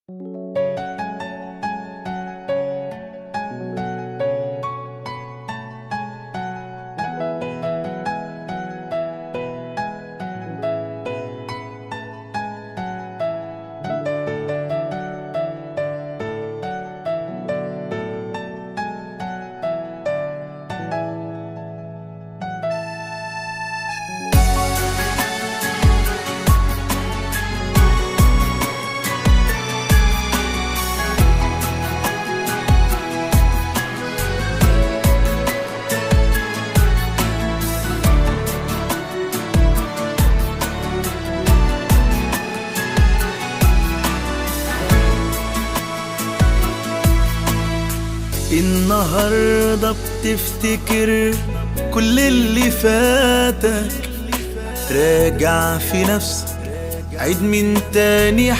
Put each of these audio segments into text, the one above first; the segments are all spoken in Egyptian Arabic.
النهاردة بتفتكر كل اللي فاتك راجع في نفسك عيد من تاني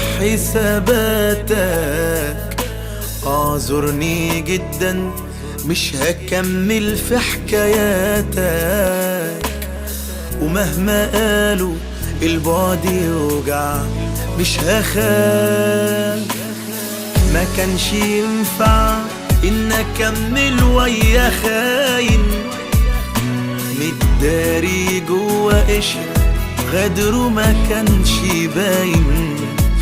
حساباتك اعذرني جدا مش هكمل في حكاياتك ومهما قالوا البعد يوجع مش هخاف ما كانش ينفع ان اكمل ويا خاين متداري جوا قشر غدره ما كانش باين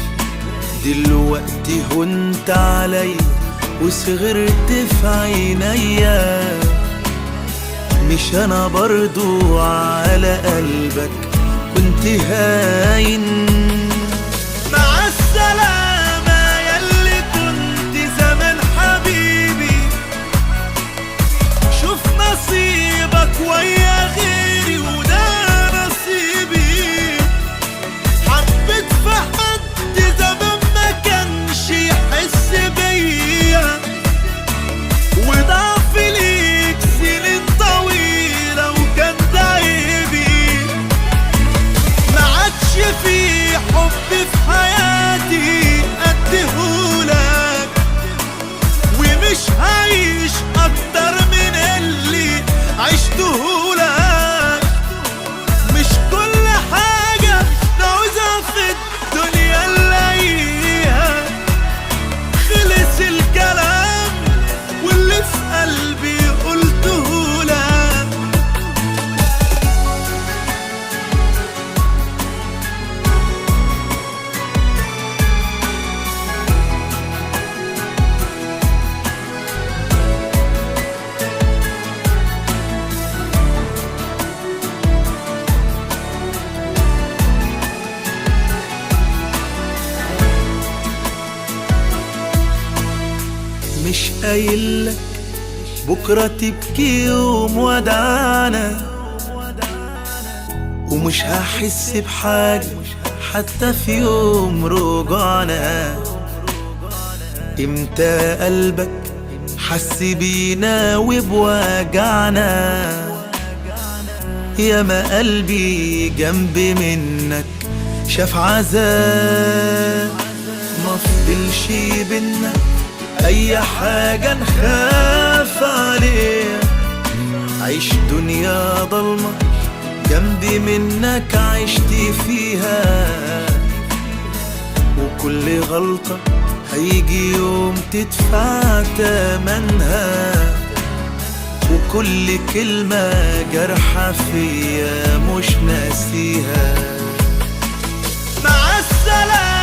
دلوقتي هنت علي وصغرت في عينيا مش انا برضو على قلبك كنت هاين مع السلامة ياللي كنت زمان حبيبي شوف نصيبك ويا غيري وده نصيبي حبيت في حد زمان ما كانش يحس بيا وضعف ليك سنين طويلة وكان ده عيبي ما عادش في حب في حياتي اديهولك ومش هعيش اكتر من اللي عشتهولك مش كل حاجة نعوزها في الدنيا نلاقيها خلص الكلام واللي في قلبي قلتهولك مش قايلك بكرة تبكي يوم ودعنا ومش هحس بحاجة حتى في يوم رجعنا امتى قلبك حس بينا وبوجعنا يا ما قلبي جنب منك شاف عذاب ما فضلش بينا اي حاجة نخاف عليها عيش دنيا ضلمة جنبي منك عشت فيها وكل غلطة هيجي يوم تدفع تمنها وكل كلمة جرحة فيا مش ناسيها مع السلامة